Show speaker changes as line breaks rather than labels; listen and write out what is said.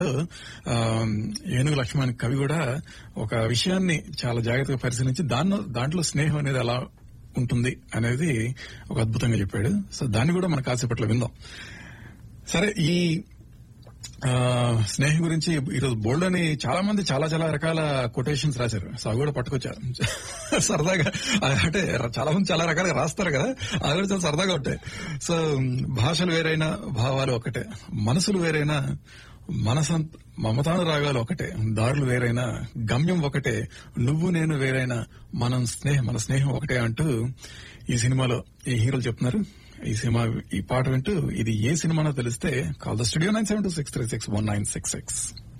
ఆ, ఏనుగు లక్ష్మణ్ కవి కూడా ఒక విషయాన్ని చాలా జాగ్రత్తగా పరిశీలించి దాన్ని దాంట్లో స్నేహం అనేది ఎలా ఉంటుంది అనేది ఒక అద్భుతంగా చెప్పాడు సో దాన్ని కూడా మన కాసేపట్లో విందాం సరే ఈ ఆ, స్నేహం గురించి ఈరోజు బోల్డ్ అని చాలా మంది చాలా చాలా రకాల కొటేషన్స్ రాశారు సో అవి కూడా పట్టుకొచ్చారు సరదాగా అంటే చాలా మంది చాలా రకాలుగా రాస్తారు కదా అవి కూడా చాలా సరదాగా ఉంటాయి సో భాషలు వేరైనా భావాలు ఒకటే మనసులు వేరైనా మనసంత మమతానురాగాలు ఒకటే దారులు వేరైనా గమ్యం ఒకటే నువ్వు నేను వేరైనా మనం స్నేహం మన స్నేహం ఒకటే అంటూ ఈ సినిమాలో ఈ హీరోలు చెప్తున్నారు ఈ సినిమా ఈ పాట వింటూ ఇది ఏ సినిమానో తెలిస్తే call the studio nine seven two six three six one nine six six